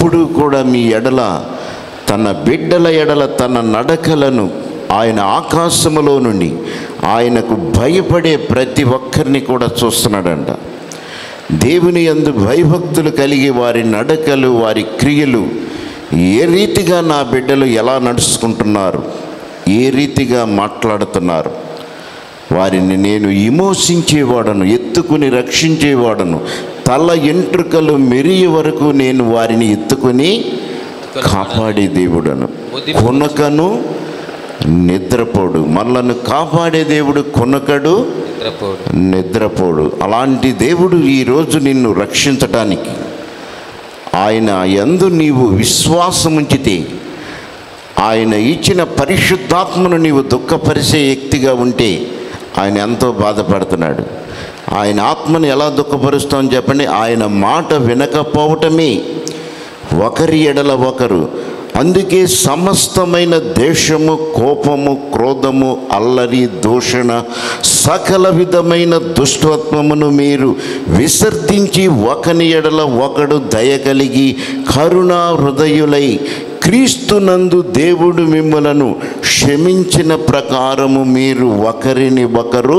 ఎప్పుడు కూడా మీ ఎడల తన బిడ్డల ఎడల తన నడకలను ఆయన ఆకాశములో నుండి ఆయనకు భయపడే ప్రతి ఒక్కరిని కూడా చూస్తున్నాడంట దేవుని యందు భయభక్తులు కలిగి వారి నడకలు వారి క్రియలు ఏ రీతిగా నా బిడ్డలు ఎలా నడుచుకుంటున్నారు ఏ రీతిగా మాట్లాడుతున్నారు వారిని నేను విమోచించేవాడను ఎత్తుకుని రక్షించేవాడను తల ఎంట్రుకలు మెరియ వరకు నేను వారిని ఎత్తుకుని కాపాడే దేవుడను కొనకను నిద్రపోడు మనలను కాపాడే దేవుడు కొనకడు నిద్రపోడు నిద్రపోడు అలాంటి దేవుడు ఈరోజు నిన్ను రక్షించటానికి ఆయన యందు నీవు విశ్వాసం ఉంచితే ఆయన ఇచ్చిన పరిశుద్ధాత్మను నీవు దుఃఖపరిచే వ్యక్తిగా ఉంటే ఆయన ఎంతో బాధపడుతున్నాడు ఆయన ఆత్మను ఎలా దుఃఖపరుస్తామని చెప్పండి ఆయన మాట వినకపోవటమే ఒకరి ఎడల ఒకరు అందుకే సమస్తమైన దేశము కోపము క్రోధము అల్లరి దూషణ సకల విధమైన దుష్టత్వమును మీరు విసర్జించి ఒకని ఎడల ఒకడు దయ కలిగి కరుణా హృదయులై క్రీస్తునందు దేవుడు మిమ్మలను క్షమించిన ప్రకారము మీరు ఒకరిని ఒకరు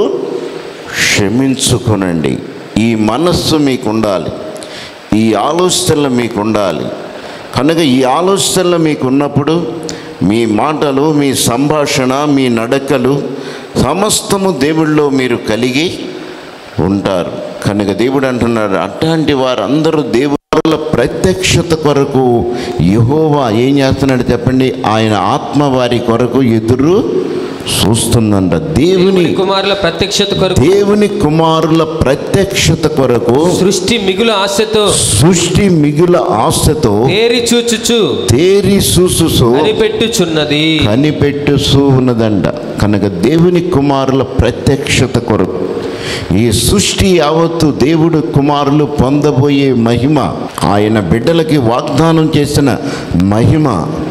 క్షమించుకునండి ఈ మనస్సు మీకు ఉండాలి ఈ ఆలోచనలు మీకు ఉండాలి కనుక ఈ ఆలోచనలు మీకు ఉన్నప్పుడు మీ మాటలు మీ సంభాషణ మీ నడకలు సమస్తము దేవుళ్ళో మీరు కలిగి ఉంటారు కనుక దేవుడు అంటున్నాడు అట్లాంటి వారందరూ దేవుళ్ళ ప్రత్యక్షత కొరకు యహోవా ఏం చేస్తున్నాడు చెప్పండి ఆయన ఆత్మ వారి కొరకు ఎదురు చూస్తుందంట దేవుని దేవుని కుమారుల ప్రత్యక్షత కొరకు దేవుని కుమారుల ప్రత్యక్షత కొరకు సృష్టి మిగులు ఆశతో సృష్టి మిగుల ఆశతో తేరి చూచుచు తేరి చూసు కనిపెట్టుచున్నది కనిపెట్టు ఉన్నదండ కనుక దేవుని కుమారుల ప్రత్యక్షత కొరకు ఈ సృష్టి యావత్తు దేవుడు కుమారులు పొందబోయే మహిమ ఆయన బిడ్డలకి వాగ్దానం చేసిన మహిమ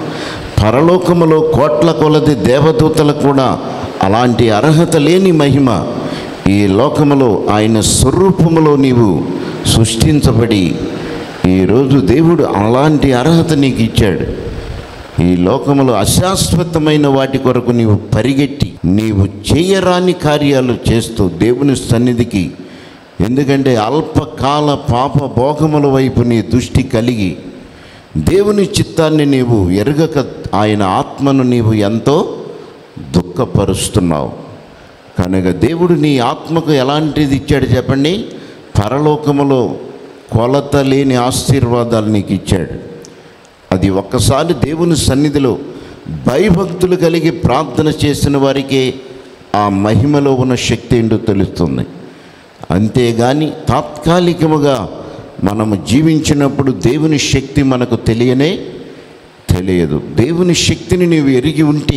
పరలోకములో కోట్ల కొలది దేవదూతలకు కూడా అలాంటి అర్హత లేని మహిమ ఈ లోకములో ఆయన స్వరూపములో నీవు సృష్టించబడి ఈరోజు దేవుడు అలాంటి అర్హత నీకు ఇచ్చాడు ఈ లోకములో అశాశ్వతమైన వాటి కొరకు నీవు పరిగెట్టి నీవు చేయరాని కార్యాలు చేస్తూ దేవుని సన్నిధికి ఎందుకంటే అల్పకాల పాప భోగముల వైపు నీ దృష్టి కలిగి దేవుని చిత్తాన్ని నీవు ఎరగక ఆయన ఆత్మను నీవు ఎంతో దుఃఖపరుస్తున్నావు కనుక దేవుడు నీ ఆత్మకు ఎలాంటిది ఇచ్చాడు చెప్పండి పరలోకములో కొలత లేని ఆశీర్వాదాలు నీకు ఇచ్చాడు అది ఒక్కసారి దేవుని సన్నిధిలో భయభక్తులు కలిగి ప్రార్థన చేసిన వారికే ఆ మహిమలో ఉన్న శక్తి ఏంటో తెలుస్తుంది అంతేగాని తాత్కాలికముగా మనము జీవించినప్పుడు దేవుని శక్తి మనకు తెలియనే తెలియదు దేవుని శక్తిని నీవు ఎరిగి ఉంటే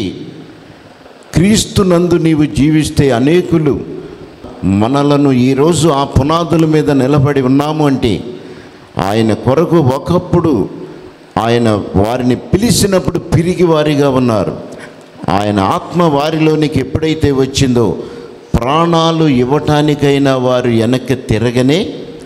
క్రీస్తునందు నీవు జీవిస్తే అనేకులు మనలను ఈరోజు ఆ పునాదుల మీద నిలబడి ఉన్నాము అంటే ఆయన కొరకు ఒకప్పుడు ఆయన వారిని పిలిచినప్పుడు పిరిగి వారిగా ఉన్నారు ఆయన ఆత్మ వారిలోనికి ఎప్పుడైతే వచ్చిందో ప్రాణాలు ఇవ్వటానికైనా వారు వెనక్కి తిరగనే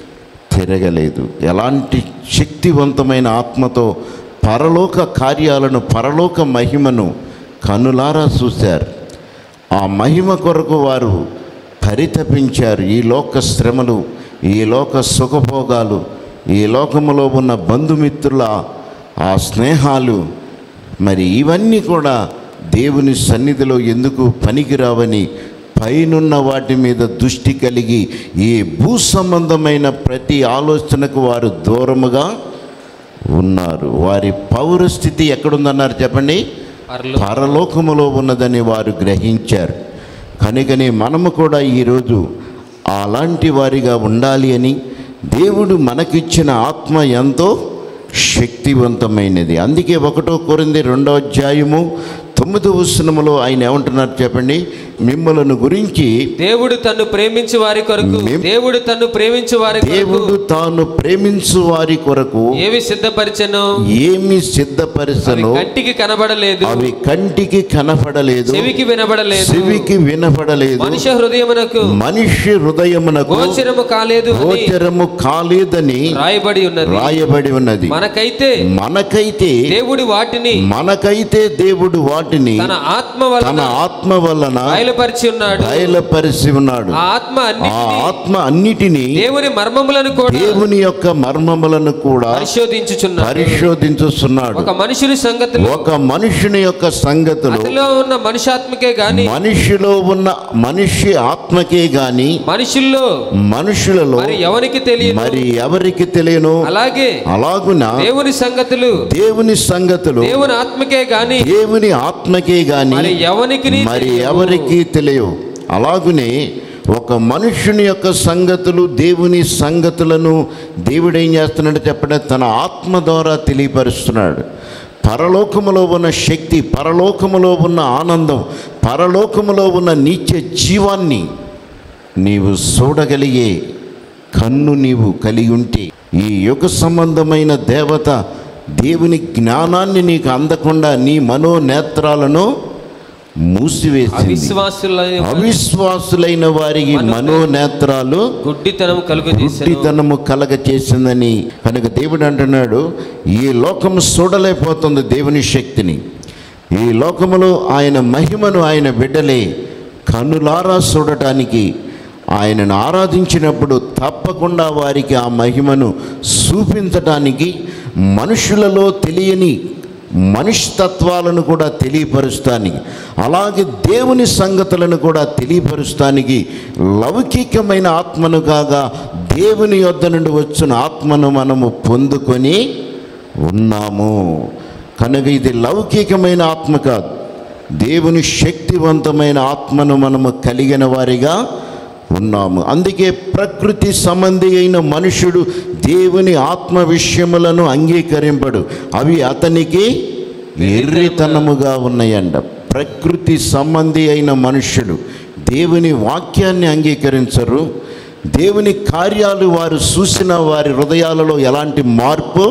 తిరగలేదు ఎలాంటి శక్తివంతమైన ఆత్మతో పరలోక కార్యాలను పరలోక మహిమను కనులారా చూశారు ఆ మహిమ కొరకు వారు పరితపించారు ఈ లోక శ్రమలు ఈ లోక సుఖభోగాలు ఈ లోకములో ఉన్న బంధుమిత్రుల ఆ స్నేహాలు మరి ఇవన్నీ కూడా దేవుని సన్నిధిలో ఎందుకు పనికిరావని పైనున్న వాటి మీద దృష్టి కలిగి ఈ భూ సంబంధమైన ప్రతి ఆలోచనకు వారు దూరముగా ఉన్నారు వారి పౌరస్థితి ఎక్కడుందన్నారు చెప్పండి పరలో పరలోకములో ఉన్నదని వారు గ్రహించారు కనుకనే మనము కూడా ఈరోజు అలాంటి వారిగా ఉండాలి అని దేవుడు మనకిచ్చిన ఆత్మ ఎంతో శక్తివంతమైనది అందుకే ఒకటో కొరింది రెండో అధ్యాయము తొమ్మిదవ వచనములో ఆయన ఏమంటున్నారు చెప్పండి మిమ్మలను గురించి దేవుడు తన్ను ప్రేమించు వారి కొరకు మేం- దేవుడు తన్ను ప్రేమించు వారి కొరకు దేవుడు తాను ప్రేమించు వారి కొరకు ఏవి సిద్ధపరిచెను ఏమి అవి సిద్ధపరిచనో కంటికి కనబడలేదు అవి కంటికి కనపడలేదు చెవికి వినబడలేదు చెవికి వినపడలేదు మనుష్య హృదయమునకు మనిషి హృదయమునకు గోచరము కాలేదు అని గోచరము కాలేదని రాయబడి ఉన్నది రాయబడి ఉన్నది మనకైతే మనకైతే దేవుడి వాటిని మనకైతే దేవుడు వాటిని తన ఆత్మ తన వలన ఆత్మ వలన బయలుపరిచి ఉన్నాడు బయలుపరిచి ఉన్నాడు ఆ ఆత్మ ఆ అన్నిటిని ఆత్మ అన్నిటినీ దేవుని మర్మములను కూడా దేవుని యొక్క మర్మములను కూడా పరిశోధించుచున్నాడు పరిశోధించుస్తున్నాడు ఒక మనుషుని సంగతులు ఒక మనుషుని యొక్క సంగతులు అతిలో ఉన్న మనుషాత్మకే గాని మనిషిలో ఉన్న మనిషి ఆత్మకే గాని మనుషుల్లో మనుషులలో మరి ఎవరికి తెలియదు మరి ఎవరికి తెలియను అలాగే అలాగున దేవుని సంగతులు దేవుని సంగతులు దేవుని ఆత్మకే గాని దేవుని ఆత్మకే గాని మరి ఎవనికి మరి ఎవరికి తెలియవు అలాగునే ఒక మనుషుని యొక్క సంగతులు దేవుని సంగతులను దేవుడు ఏం చేస్తున్నాడు చెప్పండి తన ఆత్మ ద్వారా తెలియపరుస్తున్నాడు పరలోకములో ఉన్న శక్తి పరలోకములో ఉన్న ఆనందం పరలోకములో ఉన్న నిత్య జీవాన్ని నీవు చూడగలిగే కన్ను నీవు కలిగి ఉంటే ఈ యుగ సంబంధమైన దేవత దేవుని జ్ఞానాన్ని నీకు అందకుండా నీ మనోనేత్రాలను మూసివేసింది అవిశ్వాసుల అవిశ్వాసులైన వారికి మనోనేత్రాలు గుడ్డితనం కలుగు గుడ్డితనము కలగ చేసిందని కనుక దేవుడు అంటున్నాడు ఈ లోకం చూడలేకపోతుంది దేవుని శక్తిని ఈ లోకములో ఆయన మహిమను ఆయన బిడ్డలే కన్నులారా చూడటానికి ఆయనను ఆరాధించినప్పుడు తప్పకుండా వారికి ఆ మహిమను చూపించటానికి మనుషులలో తెలియని మనిషితత్వాలను కూడా తెలియపరుస్తానికి అలాగే దేవుని సంగతులను కూడా తెలియపరుస్తానికి లౌకికమైన ఆత్మను కాగా దేవుని యొద్ద నుండి వచ్చిన ఆత్మను మనము పొందుకొని ఉన్నాము కనుక ఇది లౌకికమైన ఆత్మ కాదు దేవుని శక్తివంతమైన ఆత్మను మనము కలిగిన వారిగా ఉన్నాము అందుకే ప్రకృతి సంబంధి అయిన మనుషుడు దేవుని ఆత్మ విషయములను అంగీకరింపడు అవి అతనికి ఎర్రితనముగా ఉన్నాయంట ప్రకృతి సంబంధి అయిన మనుషుడు దేవుని వాక్యాన్ని అంగీకరించరు దేవుని కార్యాలు వారు చూసిన వారి హృదయాలలో ఎలాంటి మార్పు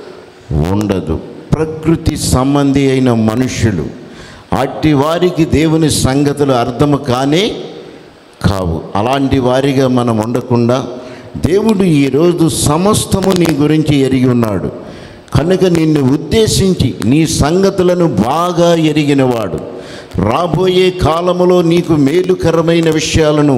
ఉండదు ప్రకృతి సంబంధి అయిన మనుషులు అట్టి వారికి దేవుని సంగతులు అర్థము కానే కావు అలాంటి వారిగా మనం ఉండకుండా దేవుడు ఈరోజు సమస్తము నీ గురించి ఎరిగి ఉన్నాడు కనుక నిన్ను ఉద్దేశించి నీ సంగతులను బాగా ఎరిగినవాడు రాబోయే కాలములో నీకు మేలుకరమైన విషయాలను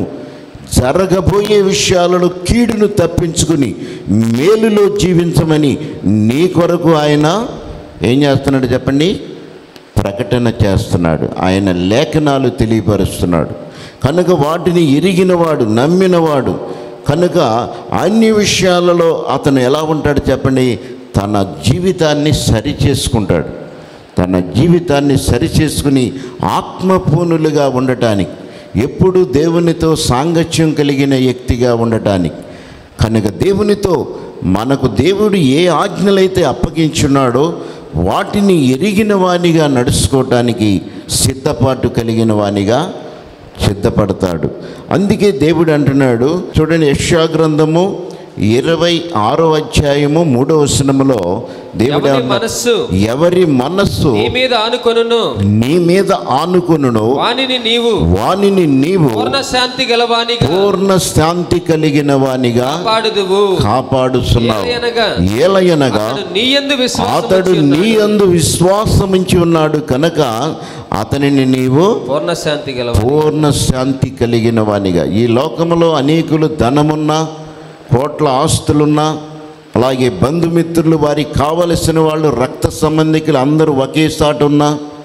జరగబోయే విషయాలను కీడును తప్పించుకుని మేలులో జీవించమని నీ కొరకు ఆయన ఏం చేస్తున్నాడు చెప్పండి ప్రకటన చేస్తున్నాడు ఆయన లేఖనాలు తెలియపరుస్తున్నాడు కనుక వాటిని ఎరిగినవాడు నమ్మినవాడు కనుక అన్ని విషయాలలో అతను ఎలా ఉంటాడు చెప్పండి తన జీవితాన్ని సరి చేసుకుంటాడు తన జీవితాన్ని సరిచేసుకుని ఆత్మపూనులుగా ఉండటానికి ఎప్పుడు దేవునితో సాంగత్యం కలిగిన వ్యక్తిగా ఉండటానికి కనుక దేవునితో మనకు దేవుడు ఏ ఆజ్ఞలైతే అప్పగించున్నాడో వాటిని ఎరిగిన వానిగా నడుచుకోవటానికి సిద్ధపాటు కలిగిన వానిగా సిద్ధపడతాడు అందుకే దేవుడు అంటున్నాడు చూడండి యెషయా గ్రంథము ఇరవై ఆరో అధ్యాయము మూడో వచనములో దేవుడు ఎవరి ఏమన్నా- మనస్సు ఎవరి మనస్సు నీ మీద ఆనుకొనును నీ మీద ఆనుకును వానిని నీవు వానిని నీవు పూర్ణ శాంతి గలవానిగా పూర్ణ శాంతి కలిగిన వానిగా పాడుదువు కాపాడుతున్నావు ఏలయనగా ఏలయనగా అతడు నీ యందు విశ్వాసం అతడు ఉంచి నీ ఉన్నాడు. అందు విశ్వాసముంచి ఉన్నాడు కనుక అతనిని నీవు పూర్ణ శాంతి గలవాడు పూర్ణ శాంతి కలిగిన వానిగా ఈ లోకములో అనేకులు ధనమున్నా కోట్ల ఆస్తులున్నా అలాగే బంధుమిత్రులు వారికి కావలసిన వాళ్ళు రక్త సంబంధికులు అందరూ ఒకే సాటు ఉన్నా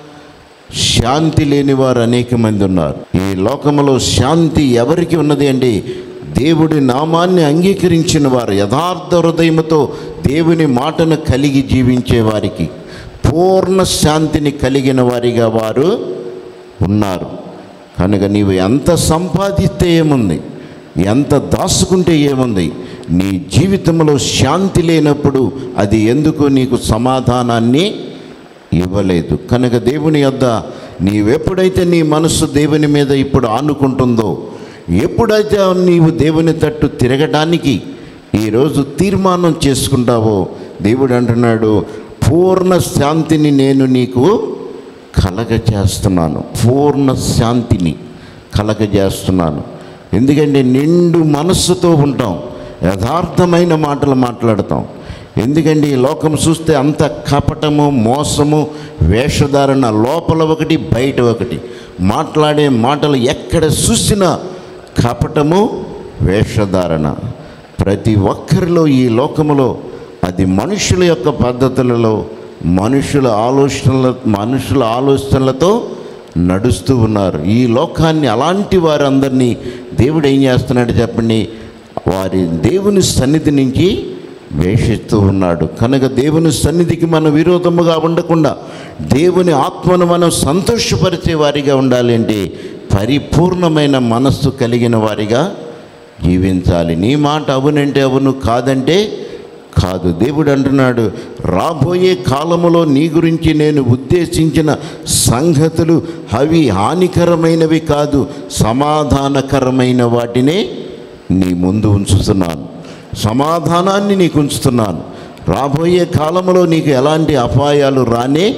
శాంతి లేని వారు అనేక మంది ఉన్నారు ఈ లోకములో శాంతి ఎవరికి ఉన్నది అండి దేవుడి నామాన్ని అంగీకరించిన వారు యథార్థ హృదయముతో దేవుని మాటను కలిగి జీవించే వారికి పూర్ణ శాంతిని కలిగిన వారిగా వారు ఉన్నారు కనుక నీవు ఎంత సంపాదిస్తే ఏముంది ఎంత దాచుకుంటే ఏముంది నీ జీవితంలో శాంతి లేనప్పుడు అది ఎందుకు నీకు సమాధానాన్ని ఇవ్వలేదు కనుక దేవుని యొద్ద నీవెప్పుడైతే నీ మనస్సు దేవుని మీద ఇప్పుడు ఆనుకుంటుందో ఎప్పుడైతే నీవు దేవుని తట్టు తిరగడానికి ఈరోజు తీర్మానం చేసుకుంటావో దేవుడు అంటున్నాడు పూర్ణ శాంతిని నేను నీకు కలగజేస్తున్నాను పూర్ణ శాంతిని కలగజేస్తున్నాను ఎందుకంటే నిండు మనస్సుతో ఉంటాం యథార్థమైన మాటలు మాట్లాడతాం ఎందుకంటే ఈ లోకం చూస్తే అంత కపటము మోసము వేషధారణ లోపల ఒకటి బయట ఒకటి మాట్లాడే మాటలు ఎక్కడ చూసినా కపటము వేషధారణ ప్రతి ఒక్కరిలో ఈ లోకములో అది మనుషుల యొక్క పద్ధతులలో మనుషుల ఆలోచనల మనుషుల ఆలోచనలతో నడుస్తూ ఉన్నారు ఈ లోకాన్ని అలాంటి వారందరినీ దేవుడు ఏం చేస్తున్నాడు చెప్పండి వారి దేవుని సన్నిధి నుంచి వేషిస్తూ ఉన్నాడు కనుక దేవుని సన్నిధికి మనం విరోధముగా ఉండకుండా దేవుని ఆత్మను మనం సంతోషపరిచే వారిగా ఉండాలి అంటే పరిపూర్ణమైన మనస్సు కలిగిన వారిగా జీవించాలి నీ మాట అవునంటే అవును కాదంటే కాదు దేవుడు అంటున్నాడు రాబోయే కాలములో నీ గురించి నేను ఉద్దేశించిన సంగతులు అవి హానికరమైనవి కాదు సమాధానకరమైన వాటినే నీ ముందు ఉంచుతున్నాను సమాధానాన్ని నీకు ఉంచుతున్నాను రాబోయే కాలంలో నీకు ఎలాంటి అపాయాలు రానే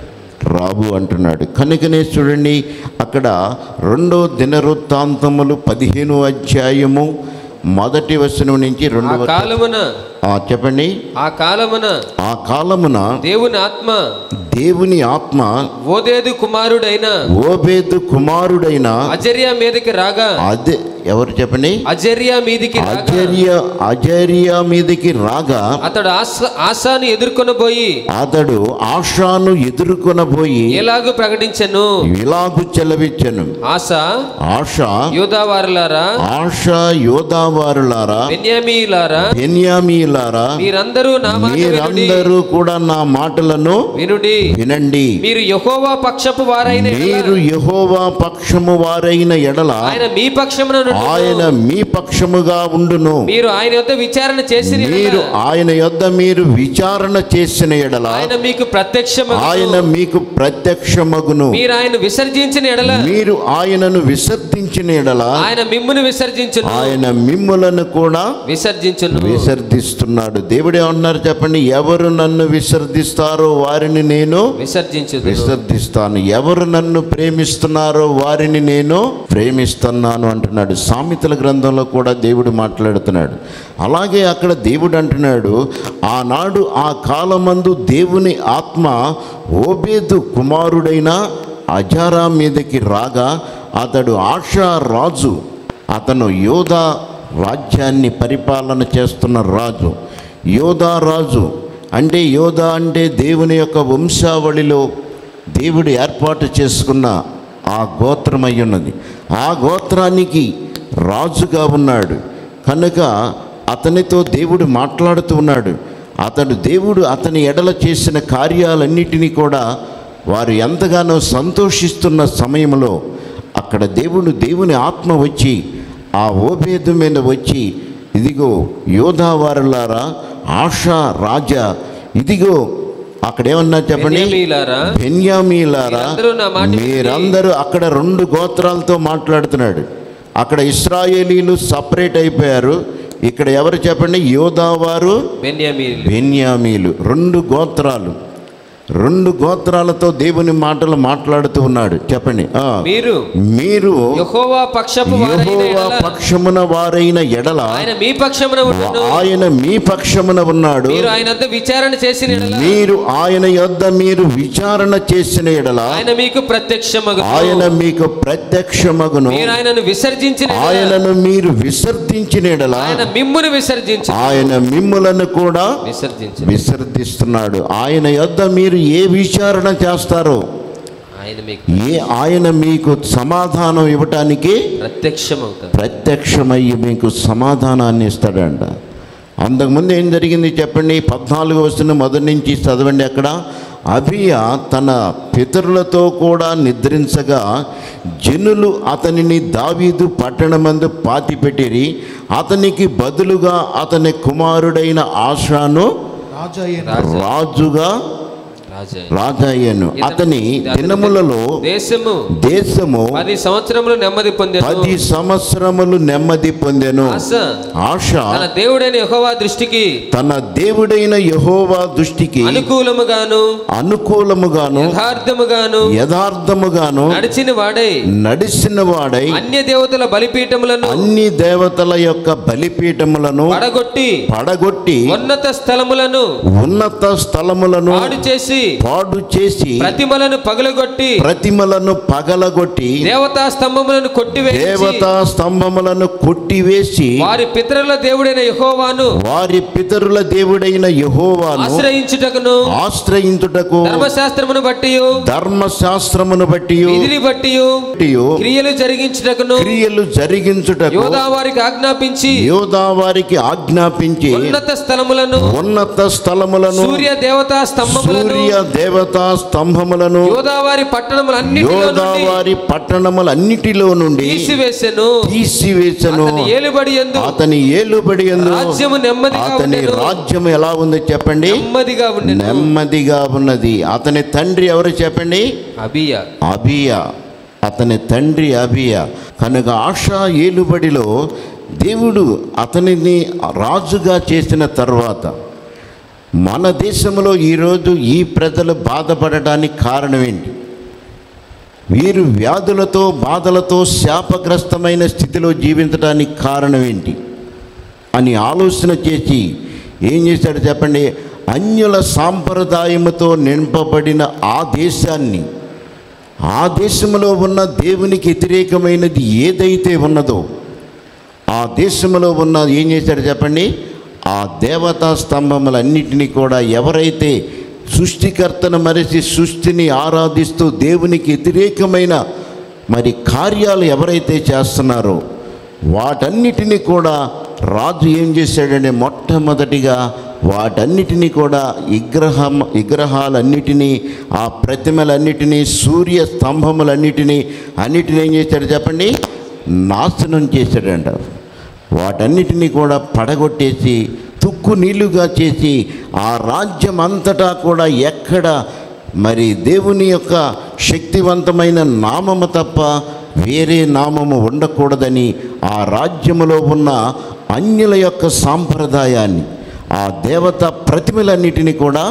రావు అంటున్నాడు కనుకనే చూడండి అక్కడ రెండో దినవృత్తాంతములు పదిహేను అధ్యాయము మొదటి వచనం నుంచి ఆ రెండు కాలమున చెప్పండి ఆ కాలమున ఆ కాలమున దేవుని ఆత్మ దేవుని ఆత్మ ఓదేదు కుమారుడైన ఓబేదు కుమారుడైన అజర్య మీదకి రాగా అదే ఎవరు చెప్పండి అజర్య మీదికి రాగా అజర్య అజర్య మీదకి రాగా అతడు ఆశ ఆశాను ఎదుర్కొని పోయి అతడు ఆశాను ఎదుర్కొనబోయి ఎలాగూ ప్రకటించను ఇలాగు చెలవిచ్చను ఆశ ఆశ యూదావారులారా ఆశ యోధావారులారా బెన్యామీలారా బెన్యామీలారా మీరందరూ నా మాట వినుడి మీరందరూ కూడా నా మాటలను వినుడి వినండి మీరు యెహోవా పక్షపు వారైన ఎడల మీరు యహోవా పక్షము వారైన ఎడల ఆయన మీ పక్షమున నుండును. ఆయన మీ పక్షముగా ఉండును మీరు ఆయన యొద్ద విచారణ చేసిన ఎడల మీరు ఆయన యొద్ద మీరు విచారణ చేసిన ఎడల ఆయన మీకు ప్రత్యక్షము ఆయన మీకు ప్రత్యక్షమగును మీరు ఆయన విసర్జించిన ఎడల మీరు ఆయనను విసర్జించిన ఎడల ఆయన మిమ్మును విసర్జించును ఆయన మిమ్ములను కూడా విసర్జించును విసర్జిస్తున్నాడు దేవుడే ఉన్నారు చెప్పండి ఎవరు నన్ను విసర్జిస్తారో వారిని నేను విసర్జించుదు విసర్జిస్తాను ఎవరు నన్ను ప్రేమిస్తున్నారో వారిని నేను ప్రేమిస్తున్నాను అంటున్నాడు సామెతల గ్రంథంలో కూడా దేవుడు మాట్లాడుతున్నాడు అలాగే అక్కడ దేవుడు అంటున్నాడు ఆనాడు ఆ కాలమందు దేవుని ఆత్మ ఓబేదు కుమారుడైన అజారా మీదకి రాగా అతడు ఆశా రాజు అతను యోధా రాజ్యాన్ని పరిపాలన చేస్తున్న రాజు యోధా రాజు అంటే యోధా అంటే దేవుని యొక్క వంశావళిలో దేవుడు ఏర్పాటు చేసుకున్న ఆ గోత్రమై ఉన్నది ఆ గోత్రానికి రాజుగా ఉన్నాడు కనుక అతనితో దేవుడు మాట్లాడుతూ ఉన్నాడు అతడు దేవుడు అతని ఎడల చేసిన కార్యాలన్నిటినీ కూడా వారు ఎంతగానో సంతోషిస్తున్న సమయంలో అక్కడ దేవుడు దేవుని ఆత్మ వచ్చి ఆ ఓబేదు మీద వచ్చి ఇదిగో యోధావారులారా ఆశా రాజా ఇదిగో అక్కడ ఏమన్నా చెప్పండి బెన్యామీలారా, బెన్యామీలారా మీరందరూ నా మాట విని- మీరందరూ అక్కడ రెండు గోత్రాలతో మాట్లాడుతున్నాడు అక్కడ ఇస్రాయేలీలు సపరేట్ అయిపోయారు ఇక్కడ ఎవరు చెప్పండి యోధావారు బెన్యామీలు బెన్యామీలు రెండు గోత్రాలు రెండు గోత్రాలతో దేవుని మాటలు మాట్లాడుతూ ఉన్నాడు చెప్పండి ఆ, మీరు మీరు యెహోవా పక్షపు వారైన యెహోవా ఎడల పక్షమున వారైన ఎడల ఆయన మీ పక్షమున ఉండును ఆయన మీ పక్షమున ఉన్నాడు మీరు ఆయన వద్ద విచారణ చేసిన ఎడల మీరు ఆయన యొద్ద మీరు విచారణ చేసిన ఎడల ఆయన మీకు ప్రత్యక్షమగు ఆయన మీకు ప్రత్యక్షమగును మీరు ఆయనను విసర్జించిన ఎడల ఆయనను మీరు విసర్జించిన ఎడల ఆయన మిమ్మును విసర్జించు ఆయన మిమ్ములను కూడా విసర్జించు విసర్జిస్తున్నాడు ఆయన యొద్ద మీరు ఏ విచారణ చేస్తారో ఆయన మీకు ఏ ఆయన మీకు సమాధానం ఇవ్వటానికి ప్రత్యక్షమవుతారు ప్రత్యక్షమయ్యి మీకు సమాధానాన్ని ఇస్తాడంట అంతకుముందు ఏం జరిగింది చెప్పండి పద్నాలుగు వస్తున్న మొదటి నుంచి చదవండి అక్కడ అభియ తన పితరులతో కూడా నిద్రించగా జనులు అతనిని దావీదు పట్టణమందు పాతిపెట్టిరి అతనికి బదులుగా అతని కుమారుడైన ఆశాను రాజు అయిన రాజు రాజుగా రాజా రాజాయను అతని దినములలో దేశము దేశము పది సంవత్సరములు నెమ్మది పొందెను పది సంవత్సరములు నెమ్మది పొందెను ఆశ ఆశ తన దేవుడైన యెహోవా దృష్టికి తన దేవుడైన యహోవా దృష్టికి అనుకూలముగాను అనుకూలముగాను యథార్థముగాను యథార్థముగాను నడిచిన వాడై నడిచిన వాడై అన్య దేవతల బలిపీఠములను అన్ని దేవతల యొక్క బలిపీఠములను పడగొట్టి పడగొట్టి ఉన్నత స్థలములను ఉన్నత స్థలములను పాడు చేసి పాడు చేసి ప్రతిమలను పగలగొట్టి ప్రతిమలను పగలగొట్టి దేవతా స్తంభములను కొట్టివేసి దేవతా స్తంభములను కొట్టివేసి వారి పితరుల దేవుడైన యెహోవాను వారి పితరుల దేవుడైన యహోవాను ఆశ్రయించుటకును ఆశ్రయించుటకు ధర్మశాస్త్రమును బట్టి ధర్మశాస్త్రమును బట్టి విధిని బట్టి క్రియలు జరిగించుటకును క్రియలు జరిగించుటకు యోధా వారికి ఆజ్ఞాపించి యోధా వారికి ఆజ్ఞాపించి ఉన్నత స్థలములను ఉన్నత స్థలములను సూర్య దేవతా స్తంభములను సూర్య దేవతా స్తంభములను యోధా వారి పట్టణములన్నిటిలో యోధా నుండి వారి పట్టణములన్నిటిలో నుండి తీసివేసెను తీసివేసను అతని ఏలుబడి యందు అతని ఏలుబడి యందు రాజ్యము నెమ్మదిగా అతని ఉండెను. రాజ్యం ఎలా ఉందో చెప్పండి నెమ్మదిగా ఉండెను నెమ్మదిగా ఉన్నది అతని తండ్రి ఎవరు చెప్పండి అబియా అబియా అతని తండ్రి అబియా కనుక ఆశా ఏలుబడిలో దేవుడు అతనిని రాజుగా చేసిన తర్వాత మన దేశంలో ఈరోజు ఈ ప్రజలు బాధపడటానికి కారణం ఏంటి వీరు వ్యాధులతో బాధలతో శాపగ్రస్తమైన స్థితిలో జీవించడానికి కారణం ఏంటి అని ఆలోచన చేసి ఏం చేశాడు చెప్పండి అన్యుల సాంప్రదాయముతో నింపబడిన ఆ దేశాన్ని ఆ దేశంలో ఉన్న దేవునికి వ్యతిరేకమైనది ఏదైతే ఉన్నదో ఆ దేశంలో ఉన్న ఏం చేశాడు చెప్పండి ఆ దేవతా స్తంభములన్నిటినీ కూడా ఎవరైతే సృష్టికర్తను మరిచి సృష్టిని ఆరాధిస్తూ దేవునికి వ్యతిరేకమైన మరి కార్యాలు ఎవరైతే చేస్తున్నారో వాటన్నిటినీ కూడా రాజు ఏం చేశాడంటే మొట్టమొదటిగా వాటన్నిటినీ కూడా విగ్రహం విగ్రహాలన్నిటినీ ఆ ప్రతిమలన్నిటినీ సూర్య స్తంభములన్నిటినీ అన్నిటినీ ఏం చేశాడు చెప్పండి నాశనం చేశాడంట వాటన్నిటినీ కూడా పడగొట్టేసి తుక్కు నీళ్లుగా చేసి ఆ రాజ్యం అంతటా కూడా ఎక్కడ మరి దేవుని యొక్క శక్తివంతమైన నామము తప్ప వేరే నామము ఉండకూడదని ఆ రాజ్యములో ఉన్న అన్యుల యొక్క సాంప్రదాయాన్ని ఆ దేవత ప్రతిమలన్నిటినీ కూడా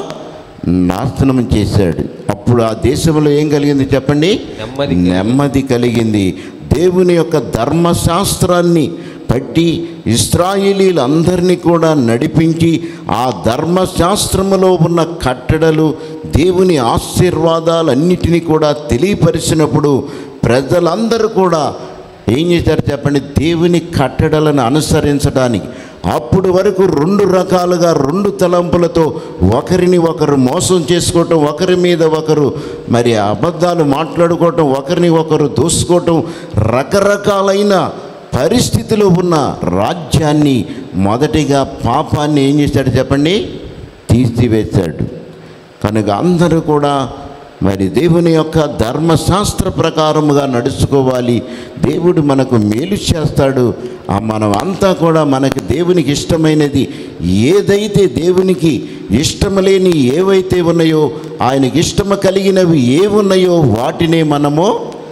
నాశనం చేశాడు అప్పుడు ఆ దేశంలో ఏం కలిగింది చెప్పండి నెమ్మది నెమ్మది కలిగింది దేవుని యొక్క ధర్మశాస్త్రాన్ని పట్టి ఇస్రాయేలీలందరినీ కూడా నడిపించి ఆ ధర్మశాస్త్రములో ఉన్న కట్టడలు దేవుని ఆశీర్వాదాలన్నిటినీ కూడా తెలియపరిచినప్పుడు ప్రజలందరూ కూడా ఏం చేశారు చెప్పండి దేవుని కట్టడలను అనుసరించడానికి అప్పుడు వరకు రెండు రకాలుగా రెండు తలంపులతో ఒకరిని ఒకరు మోసం చేసుకోవటం ఒకరి మీద ఒకరు మరి అబద్ధాలు మాట్లాడుకోవటం ఒకరిని ఒకరు దూసుకోవటం రకరకాలైన పరిస్థితిలో ఉన్న రాజ్యాన్ని మొదటిగా పాపాన్ని ఏం చేశాడు చెప్పండి తీసివేశాడు కనుక అందరూ కూడా మరి దేవుని యొక్క ధర్మశాస్త్ర ప్రకారముగా నడుచుకోవాలి దేవుడు మనకు మేలు చేస్తాడు ఆ మనం అంతా కూడా మనకి దేవునికి ఇష్టమైనది ఏదైతే దేవునికి ఇష్టము లేని ఏవైతే ఉన్నాయో ఆయనకి ఇష్టము కలిగినవి ఏవున్నాయో వాటినే మనము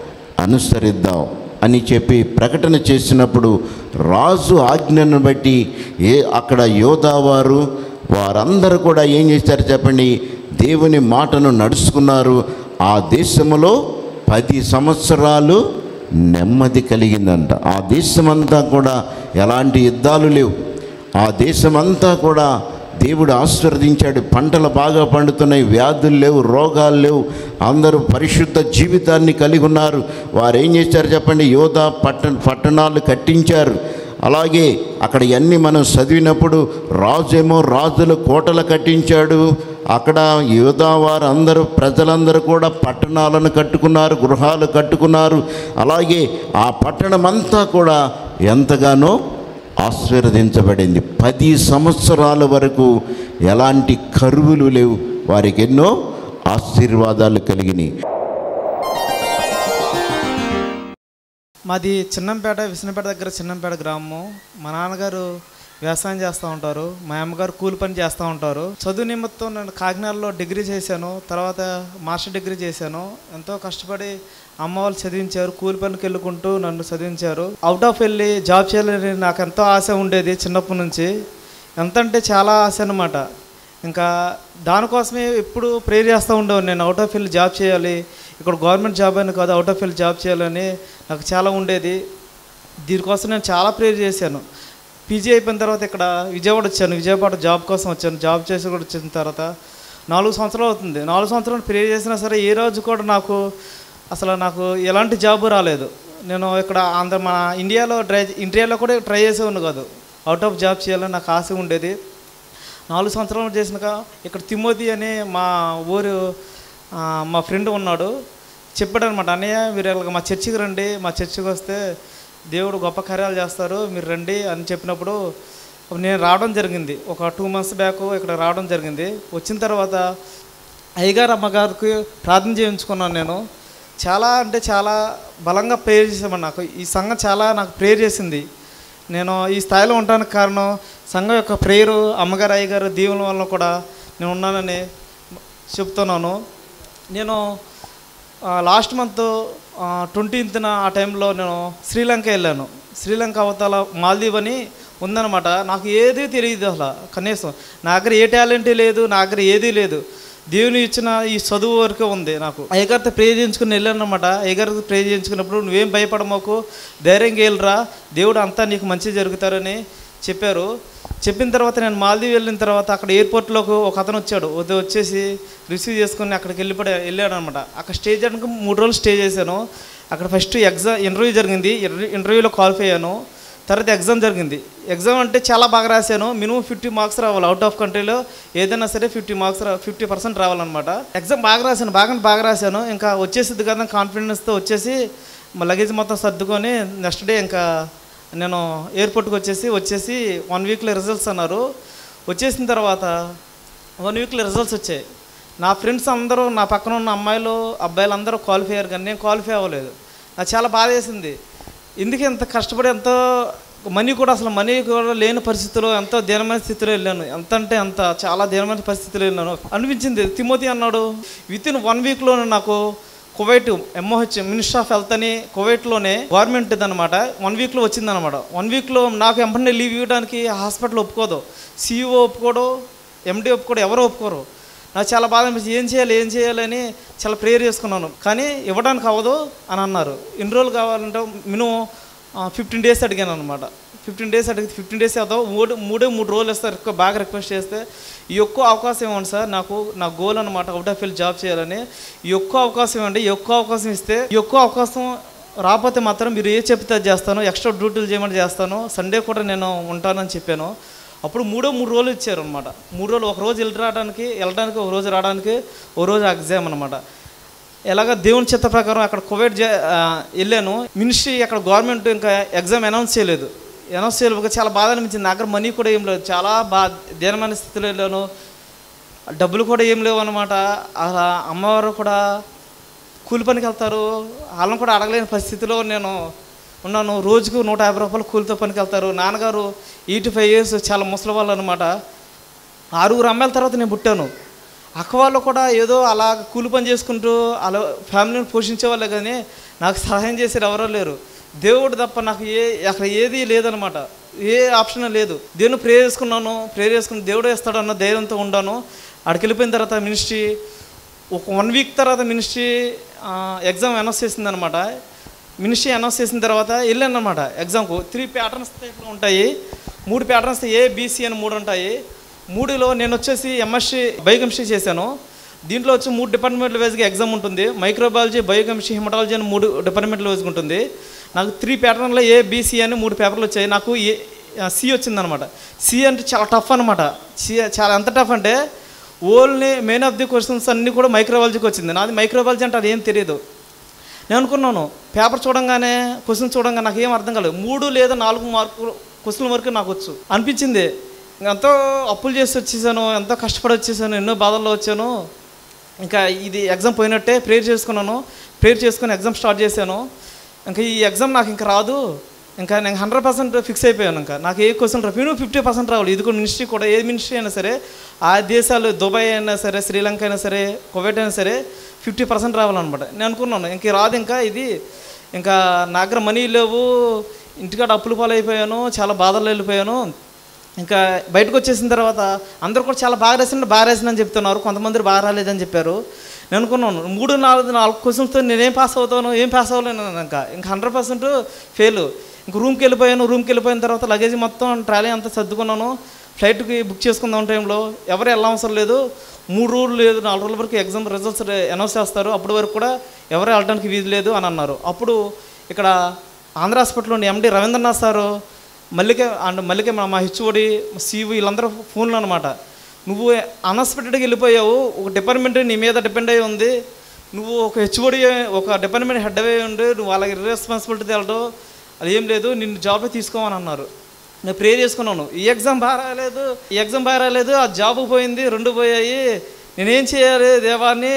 అనుసరిద్దాం అని చెప్పి ప్రకటన చేసినప్పుడు రాజు ఆజ్ఞను బట్టి ఏ అక్కడ యోధావారు వారందరూ కూడా ఏం చేశారు చెప్పండి దేవుని మాటను నడుచుకున్నారు ఆ దేశంలో పది సంవత్సరాలు నెమ్మది కలిగిందంట ఆ దేశమంతా కూడా ఎలాంటి యుద్ధాలు లేవు ఆ దేశమంతా కూడా దేవుడు ఆశీర్వదించాడు పంటలు బాగా పండుతున్నాయి వ్యాధులు లేవు రోగాలు లేవు అందరూ పరిశుద్ధ జీవితాన్ని కలిగి ఉన్నారు వారు ఏం చేశారు చెప్పండి యోధా పట్టణ పట్టణాలు కట్టించారు అలాగే అక్కడ ఇవన్నీ మనం చదివినప్పుడు రాజేమో రాజులు కోటలు కట్టించాడు అక్కడ యోధా వారు అందరూ ప్రజలందరూ కూడా పట్టణాలను కట్టుకున్నారు గృహాలు కట్టుకున్నారు అలాగే ఆ పట్టణం అంతా కూడా ఎంతగానో ఆశీర్వదించబడింది పది సంవత్సరాల వరకు ఎలాంటి కరువులు లేవు వారికి ఎన్నో ఆశీర్వాదాలు కలిగినాయి మాది చిన్నంపేట విష్ణుపేట దగ్గర చిన్నంపేట గ్రామం మా నాన్నగారు వ్యవసాయం చేస్తూ ఉంటారు మా అమ్మగారు కూలి పని చేస్తూ ఉంటారు చదువు నిమిత్తం నేను కాకినాడలో డిగ్రీ చేశాను తర్వాత మాస్టర్ డిగ్రీ చేశాను ఎంతో కష్టపడి అమ్మ వాళ్ళు చదివించారు కూలి పనికి వెళ్ళుకుంటూ నన్ను చదివించారు అవుట్ ఆఫ్ వెళ్ళి జాబ్ చేయాలని నాకు ఎంతో ఆశ ఉండేది చిన్నప్పటి నుంచి ఎంత అంటే చాలా ఆశ అనమాట ఇంకా దానికోసమే ఎప్పుడు ప్రేర్ చేస్తూ ఉండేవాడిని నేను అవుట్ ఆఫ్ ఫీల్డ్ జాబ్ చేయాలి ఇక్కడ గవర్నమెంట్ జాబ్ అని కాదు అవుట్ ఆఫ్ ఫీల్డ్ జాబ్ చేయాలని నాకు చాలా ఉండేది దీనికోసం నేను చాలా ప్రేర్ చేశాను పీజీ అయిపోయిన తర్వాత ఇక్కడ విజయవాడ వచ్చాను విజయవాడ జాబ్ కోసం వచ్చాను జాబ్ చేసి కూడా వచ్చిన తర్వాత నాలుగు సంవత్సరాలు అవుతుంది నాలుగు సంవత్సరాలు ప్రేర్ చేసినా సరే ఏ రోజు కూడా నాకు అసలు నాకు ఎలాంటి జాబ్ రాలేదు నేను ఇక్కడ ఆంధ్ర మన ఇండియాలో ట్రై ఇండియాలో కూడా ట్రై చేసేవాడిని కాదు అవుట్ ఆఫ్ జాబ్ చేయాలని నాకు ఆశ ఉండేది నాలుగు సంవత్సరాలు చేసినాక ఇక్కడ తిమోతి అని మా ఊరు ఆ, మా ఫ్రెండ్ ఉన్నాడు చెప్పాడు అనమాట అన్నయ్య మీరు ఇలాగ మా చర్చికి రండి మా చర్చికి వస్తే దేవుడు గొప్ప కార్యాలు చేస్తారు మీరు రండి అని చెప్పినప్పుడు నేను రావడం జరిగింది ఒక టూ మంత్స్ బ్యాక్ ఇక్కడ రావడం జరిగింది వచ్చిన తర్వాత అయ్యగారు అమ్మగారికి ప్రార్థన చేయించుకున్నాను నేను చాలా అంటే చాలా బలంగా ప్రేయర్ చేసామని నాకు ఈ సంఘం చాలా నాకు ప్రేయర్ చేసింది నేను ఈ స్థాయిలో ఉండడానికి కారణం సంఘం యొక్క ప్రేయరు అమ్మగారు అయ్యగారు దీవుల వల్ల కూడా నేను ఉన్నానని చెప్తున్నాను నేను లాస్ట్ మంత్ ట్వంటీన్త్న ఆ టైంలో నేను శ్రీలంక వెళ్ళాను శ్రీలంక అవతల మాల్దీవ్ అని ఉందన్నమాట నాకు ఏదీ తెలియదు అసలు కనీసం నా దగ్గర ఏ టాలెంట్ లేదు నా దగ్గర ఏదీ లేదు దేవుని ఇచ్చిన ఈ చదువు వరకే ఉంది నాకు అయ్యగారితో ప్రే చేయించుకుని వెళ్ళాను అనమాట అయ్యగారితో ప్రే చేయించుకున్నప్పుడు నువ్వేం భయపడమాకు ధైర్యంగా వెళ్ళరా దేవుడు అంతా నీకు మంచి జరుగుతారని చెప్పారు చెప్పిన తర్వాత నేను మాల్దీవ్ వెళ్ళిన తర్వాత అక్కడ ఎయిర్పోర్ట్లోకి ఒక అతను వచ్చాడు వద్ద వచ్చేసి రిసీవ్ చేసుకుని అక్కడికి వెళ్ళిపడి వెళ్ళాడు అనమాట అక్కడ స్టే చేయడానికి మూడు రోజులు స్టే చేశాను అక్కడ ఫస్ట్ ఎగ్జామ్ ఇంటర్వ్యూ జరిగింది ఇంటర్వ్యూలో క్వాలిఫై అయ్యాను తర్వాత ఎగ్జామ్ జరిగింది ఎగ్జామ్ అంటే చాలా బాగా రాశాను మినిమం ఫిఫ్టీ మార్క్స్ రావాలి అవుట్ ఆఫ్ కంట్రీలో ఏదైనా సరే ఫిఫ్టీ మార్క్స్ రా ఫిఫ్టీ పర్సెంట్ రావాలన్నమాట ఎగ్జామ్ బాగా రాశాను బాగా బాగా రాశాను ఇంకా వచ్చేసిద్ది కదా కాన్ఫిడెన్స్తో వచ్చేసి మా లగేజ్ మొత్తం సర్దుకొని నెక్స్ట్ డే ఇంకా నేను ఎయిర్పోర్ట్కి వచ్చేసి వచ్చేసి వన్ వీక్లో రిజల్ట్స్ అన్నారు వచ్చేసిన తర్వాత వన్ వీక్లో రిజల్ట్స్ వచ్చాయి నా ఫ్రెండ్స్ అందరూ నా పక్కన ఉన్న అమ్మాయిలు అబ్బాయిలు అందరూ క్వాలిఫై అయ్యారు కానీ నేను క్వాలిఫై అవ్వలేదు నాకు చాలా బాధ వేసింది ఎందుకు ఎంత కష్టపడి ఎంతో మనీ కూడా అసలు మనీ కూడా లేని పరిస్థితిలో ఎంతో దీనమైన స్థితిలో వెళ్ళాను ఎంత అంటే అంత చాలా దీనమైన పరిస్థితిలో వెళ్ళాను అనిపించింది తిమోతి అన్నాడు విత్ ఇన్ వన్ వీక్లోనే నాకు Kuwait MOH minister of health అని కువైట్లోనే గవర్నమెంట్ అనమాట వన్ వీక్లో వచ్చిందనమాట వన్ వీక్లో నాకు వెంటనే లీవ్ ఇవ్వడానికి హాస్పిటల్ ఒప్పుకోదు సీఈఓ ఒప్పుకోడు ఎండి ఒప్పుకోడు ఎవరు ఒప్పుకోరు నాకు చాలా బాధ అనిపించింది ఏం చేయాలి ఏం చేయాలి అని చాలా ప్రేయర్ చేసుకున్నాను కానీ ఇవ్వడానికి అవ్వదు అని అన్నారు ఎన్ని రోజులు కావాలంటే మినిమం ఫిఫ్టీన్ డేస్ అడిగాను అనమాట ఫిఫ్టీన్ డేస్ అడిగితే ఫిఫ్టీన్ డేస్ అవుతావు మూడు మూడే మూడు రోజులు ఇస్తారు ఎక్కువ బాగా రిక్వెస్ట్ చేస్తే ఈ ఒక్క అవకాశం ఇవ్వండి సార్ నాకు నా గోల్ అనమాట అవుట్ ఆఫ్ ఫీల్డ్ జాబ్ చేయాలని ఈ ఒక్క అవకాశం ఇవ్వండి ఈ ఒక్క అవకాశం ఇస్తే ఈ ఒక్క అవకాశం రాకపోతే మాత్రం మీరు ఏ చెప్తే అది చేస్తాను ఎక్స్ట్రా డ్యూటీలు చేయమని చేస్తాను సండే కూడా నేను ఉంటానని చెప్పాను అప్పుడు మూడో మూడు రోజులు ఇచ్చారు అనమాట మూడు రోజులు ఒక రోజు వెళ్ళి రావడానికి వెళ్ళడానికి ఒక రోజు రావడానికి ఒక రోజు ఎగ్జామ్ అనమాట ఎలాగ దేవుని చిత్త ప్రకారం అక్కడ కోవిడ్ జే ఆ, వెళ్ళాను మినిస్ట్రీ అక్కడ గవర్నమెంట్ ఇంకా ఎగ్జామ్ అనౌన్స్ చేయలేదు అనౌన్స్ చేయలేదు చాలా బాధ అనిపించింది నా దగ్గర మనీ కూడా ఏం లేదు చాలా బా దీనమైన స్థితిలో వెళ్ళాను డబ్బులు కూడా ఏం లేవు అనమాట అలా అమ్మవారు కూడా కూలి పనికి వెళ్తారు వాళ్ళని కూడా అడగలేని పరిస్థితిలో నేను ఉన్నాను రోజుకు నూట యాభై రూపాయలు కూలితో పనికి వెళ్తారు నాన్నగారు ఎయిటీ ఫైవ్ ఇయర్స్ చాలా ముసలి వాళ్ళు అనమాట ఆరుగురు అమ్మాయిల తర్వాత నేను పుట్టాను అక్క వాళ్ళు కూడా ఏదో అలా కూలి పని చేసుకుంటూ అలా ఫ్యామిలీని పోషించే వాళ్ళే కానీ నాకు సహాయం చేసేది ఎవరో లేరు దేవుడు తప్ప నాకు ఏ అక్కడ ఏది లేదనమాట ఏ ఆప్షన్ లేదు దేవుని ప్రే చేసుకున్నాను ప్రే చేసుకుని దేవుడు వేస్తాడన్న ధైర్యంతో ఉండాను అక్కడికి వెళ్ళిపోయిన తర్వాత మినిస్ట్రీ ఒక వన్ వీక్ తర్వాత మినిస్ట్రీ ఎగ్జామ్ అనౌన్స్ చేసింది అనమాట మినిస్ట్రీ అనౌన్స్ చేసిన తర్వాత వెళ్ళాను అనమాట ఎగ్జామ్కు త్రీ ప్యాటర్న్స్ టైప్లో ఉంటాయి మూడు ప్యాటర్న్స్ ఏ బీసీ అని మూడు ఉంటాయి మూడులో నేను వచ్చేసి ఎంఎస్సీ బయోకెమిస్ట్రీ చేశాను దీంట్లో వచ్చి మూడు డిపార్ట్మెంట్ల వైజ్గా ఎగ్జామ్ ఉంటుంది మైక్రోబయాలజీ బయోకెమిస్ట్రీ హిమటాలజీ అని మూడు డిపార్ట్మెంట్ల వైజ్గా ఉంటుంది నాకు త్రీ ప్యాటర్న్లో ఏ బీసీ అని మూడు పేపర్లు వచ్చాయి నాకు ఏ సి వచ్చిందనమాట సి అంటే చాలా టఫ్ అనమాట సి చాలా ఎంత టఫ్ అంటే only main of the questions అన్నీ కూడా మైక్రోబాలజీకి వచ్చింది నాది మైక్రోబాలజీ అంటే అది ఏం తెలియదు నేను అనుకున్నాను పేపర్ చూడంగానే క్వశ్చన్ చూడంగానే నాకు ఏం అర్థం కాలేదు మూడు లేదా నాలుగు మార్కులు క్వశ్చన్ వరకు నాకు వచ్చు అనిపించింది ఎంతో అప్పులు చేసి వచ్చేసాను ఎంతో కష్టపడి వచ్చేసాను ఎన్నో బాధల్లో వచ్చాను ఇంకా ఇది ఎగ్జామ్ పోయినట్టే ప్రేయర్ చేసుకున్నాను ప్రేయర్ చేసుకుని ఎగ్జామ్ స్టార్ట్ చేశాను ఇంకా ఈ ఎగ్జామ్ నాకు ఇంకా రాదు ఇంకా నేను హండ్రెడ్ పర్సెంట్ ఫిక్స్ అయిపోయాను ఇంకా నాకు ఏ క్వశ్చన్ రావు నేను ఫిఫ్టీ పర్సెంట్ రావాలి ఇది కూడా మినిస్ట్రీ కూడా ఏ మినిస్ట్రీ అయినా సరే ఆ దేశాలు దుబాయ్ అయినా సరే శ్రీలంక అయినా సరే కువైట్ అయినా సరే ఫిఫ్టీ పర్సెంట్ రావాలన్నమాట నేను అనుకున్నాను ఇంక రాదు ఇంకా ఇది ఇంకా నా దగ్గర మనీ లేవు ఇంటికాడ అప్పులు పాలైపోయాను చాలా బాధలు వెళ్ళిపోయాను ఇంకా బయటకు వచ్చేసిన తర్వాత అందరూ కూడా చాలా బాగా రాసిన బాగా రాసిన చెప్తున్నారు కొంతమంది బాగా రాలేదని చెప్పారు నేను అనుకున్నాను మూడు నాలుగు నాలుగు క్వశ్చన్స్తో నేనేం పాస్ అవుతాను ఏం పాస్ అవ్వలేను ఇంకా ఇంకా హండ్రెడ్ పర్సెంట్ ఫెయిల్ ఇంక రూమ్కి వెళ్ళిపోయాను రూమ్కి వెళ్ళిపోయిన తర్వాత లగేజ్ మొత్తం ట్రాలీ అంతా సర్దుకున్నాను ఫ్లైట్కి బుక్ చేసుకుందాం టైంలో ఎవరు వెళ్ళవసరం లేదు మూడు రోజులు లేదు నాలుగు రోజుల వరకు ఎగ్జామ్ రిజల్ట్స్ అనౌన్స్ చేస్తారు అప్పటి వరకు కూడా ఎవరు వెళ్ళడానికి వీలు లేదు అని అన్నారు అప్పుడు ఇక్కడ ఆంధ్ర హాస్పిటల్లో MD Ravindranath sir Mallika and Mallika మా- మా హెచ్ఓడి సీవు వీళ్ళందరూ ఫోన్లు అనమాట నువ్వు అన్ఎక్స్పెక్టెడ్గా వెళ్ళిపోయావు ఒక డిపార్ట్మెంట్ నీ మీద డిపెండ్ అయి ఉంది నువ్వు ఒక హెచ్ఓడి ఒక డిపార్ట్మెంట్ హెడ్ అయి ఉండి నువ్వు వాళ్ళకి రెస్పాన్సిబిలిటీ తేలడం అది ఏం లేదు నిన్ను జాబే తీసుకోమని అన్నారు నేను ప్రే చేసుకున్నాను ఈ ఎగ్జామ్ బాగా రాలేదు ఈ ఎగ్జామ్ బాగా రాలేదు ఆ జాబ్ పోయింది రెండు పోయాయి నేనేం చేయాలి దేవాన్ని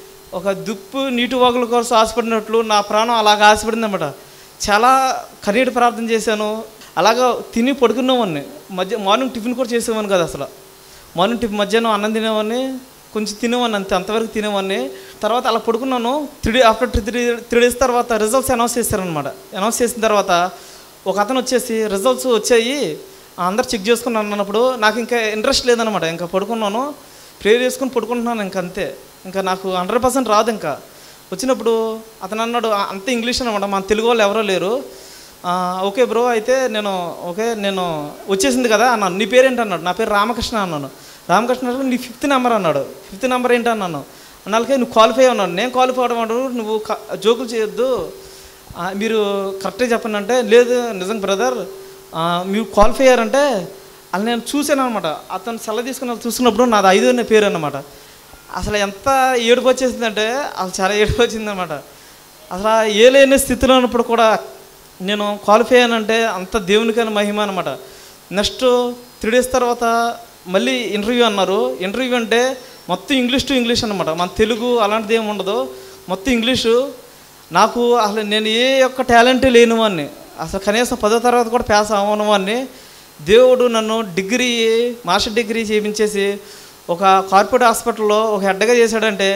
ఒక దుప్పు నీటి వాగుల కోసం ఆశపడినట్లు నా ప్రాణం అలాగ ఆశపడింది అనమాట చాలా కన్నీటి ప్రార్థన చేశాను అలాగా తిని పడుకునేవాడిని మధ్య మార్నింగ్ టిఫిన్ కూడా చేసేవాడిని కదా అసలు మార్నింగ్ టిఫిన్ మధ్యాహ్నం అన్నం తినేవాడిని కొంచెం తినేవాడిని అంతే అంతవరకు తినేవాడిని తర్వాత అలా పడుకున్నాను three after three three days తర్వాత రిజల్ట్స్ అనౌన్స్ చేశారనమాట అనౌన్స్ చేసిన తర్వాత ఒక అతను వచ్చేసి రిజల్ట్స్ వచ్చాయి అందరు చెక్ చేసుకున్నాను అన్నప్పుడు నాకు ఇంకా ఇంట్రెస్ట్ లేదనమాట ఇంకా పడుకున్నాను ప్రేయర్ చేసుకుని పడుకుంటున్నాను ఇంకా అంతే ఇంకా నాకు హండ్రెడ్ పర్సెంట్ రాదు ఇంకా వచ్చినప్పుడు అతను అన్నాడు "ఆ, అంత ఇంగ్లీష్ అనమాట మన తెలుగు వాళ్ళు ఎవరో లేరు "ఆ, ఓకే బ్రో అయితే నేను ఓకే నేను వచ్చేసింది కదా అన్నాను నీ పేరేంటి అన్నాడు నా పేరు రామకృష్ణ అన్నాను రామకృష్ణ అన్నాడు, నీ ఫిఫ్త్ నెంబర్ అన్నాడు ఫిఫ్త్ నెంబర్ ఏంటి అన్నాను అన్నాళ్ళకే నువ్వు క్వాలిఫై అన్నాడు నేను క్వాలిఫై అవడం అన్నాడు నువ్వు క- జోకులు చేయొద్దు ఆ, మీరు కరెక్ట్గా చెప్పండి అంటే లేదు నిజం బ్రదర్ మీరు క్వాలిఫై అయ్యారంటే అది నేను చూశాను అనమాట అతను సెలవు తీసుకున్న చూసుకున్నప్పుడు నాది ఐదో అనే పేరు అనమాట అసలు ఎంత ఏడుపు వచ్చేసిందంటే అసలు చాలా ఏడుపు వచ్చిందనమాట అసలు ఆ ఏ లేని స్థితిలో ఉన్నప్పుడు కూడా నేను క్వాలిఫై అయ్యానంటే అంత దేవునికైన మహిమ అనమాట నెక్స్ట్ త్రీ డేస్ తర్వాత మళ్ళీ ఇంటర్వ్యూ అన్నారు ఇంటర్వ్యూ అంటే మొత్తం ఇంగ్లీష్ టు ఇంగ్లీష్ అనమాట మన తెలుగు అలాంటిది ఏమి ఉండదు మొత్తం ఇంగ్లీషు నాకు అసలు నేను ఏ ఒక్క టాలెంట్ లేనివాడిని అసలు కనీసం పదో తరగతి కూడా పాస్ అవ్వనివాడిని దేవుడు నన్ను డిగ్రీ మాస్టర్ డిగ్రీ చేయించేసి ఒక కార్పొరేట్ హాస్పిటల్లో ఒక హెడ్గా చేశాడంటే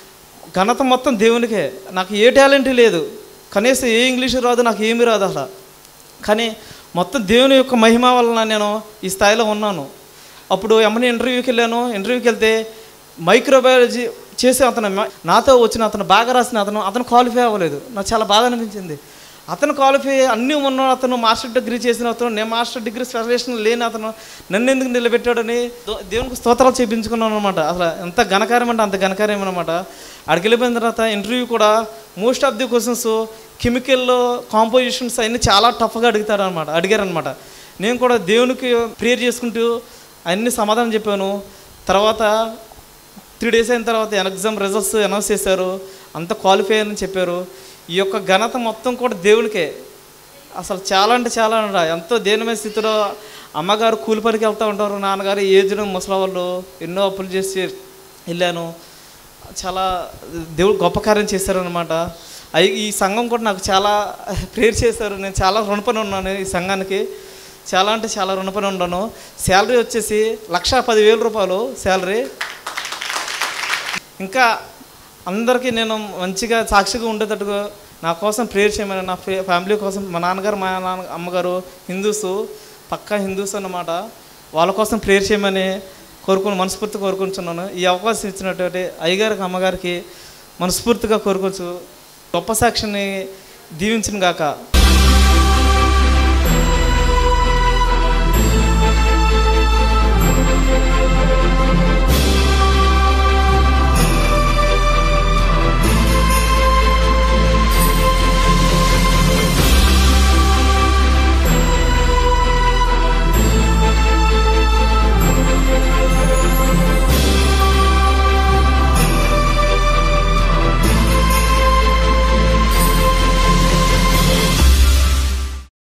ఘనత మొత్తం దేవునికే నాకు ఏ టాలెంట్ లేదు కనీసం ఏ ఇంగ్లీష్ రాదు నాకు ఏమీ రాదు అసలు కానీ మొత్తం దేవుని యొక్క మహిమ వలన నేను ఈ స్థాయిలో ఉన్నాను అప్పుడు ఎమ్మని ఇంటర్వ్యూకి వెళ్ళాను ఇంటర్వ్యూకి వెళ్తే మైక్రోబయాలజీ చేసే అతను మ- నాతో వచ్చిన అతను బాగా రాసిన అతను అతను క్వాలిఫై అవ్వలేదు నాకు చాలా బాధ అనిపించింది అతను క్వాలిఫై అన్నీ ఉన్న అతను మాస్టర్ డిగ్రీ చేసిన అతను నేను మాస్టర్ డిగ్రీ స్పెషలైజేషన్ లేని అతను నన్ను ఎందుకు నిలబెట్టాడని దో- దేవునికి స్తోత్రాలు చేయించుకున్నాను అనమాట అసలు ఎంత ఘనకార్యం అంటే అంత ఘనకార్యం అనమాట అక్కడికి వెళ్ళిపోయిన తర్వాత ఇంటర్వ్యూ కూడా మోస్ట్ ఆఫ్ ది క్వశ్చన్స్ కెమికల్లో కాంపోజిషన్స్ అన్నీ చాలా టఫ్గా అడుగుతాడు అనమాట అడిగారనమాట నేను కూడా దేవునికి ప్రేయర్ చేసుకుంటూ అన్ని సమాధానం చెప్పాను తర్వాత త్రీ డేస్ అయిన తర్వాత ఎగ్జామ్ రిజల్ట్స్ అనౌన్స్ చేశారు అంత క్వాలిఫై అని చెప్పారు ఈ యొక్క ఘనత మొత్తం కూడా దేవునికే అసలు చాలా అంటే చాలా అంట ఎంతో దేనిమైన స్థితిలో అమ్మగారు కూలి పనికి వెళ్తూ ఉంటారు నాన్నగారు ఏజ్డ్ ముసలి వాళ్ళు ఎన్నో అప్పులు చేసి వెళ్ళాను చాలా దేవుడు గొప్ప కార్యం చేశారనమాట అయి ఈ సంఘం కూడా నాకు చాలా ప్రేర్ చేశారు నేను చాలా రుణపడి ఉన్నాను ఈ సంఘానికి చాలా అంటే చాలా రుణపడి ఉన్నాను శాలరీ వచ్చేసి లక్ష పదివేల రూపాయలు శాలరీ ఇంకా అందరికీ నేను మంచిగా సాక్షిగా ఉండేటట్టుగా నా కోసం ప్రేయర్ చేయమని నా ఫ్యా- ఫ్యామిలీ కోసం మా నాన్నగారు మా నాన్న అమ్మగారు హిందూస్ పక్కా హిందూస్ అన్నమాట వాళ్ళ కోసం ప్రేయర్ చేయమని కోరుకుని మనస్ఫూర్తిగా కోరుకుంటున్నాను ఈ అవకాశం ఇచ్చినటువంటి అయ్యగారికి అమ్మగారికి మనస్ఫూర్తిగా కోరుకోవచ్చు గొప్ప సాక్షిని దీవించిన గాక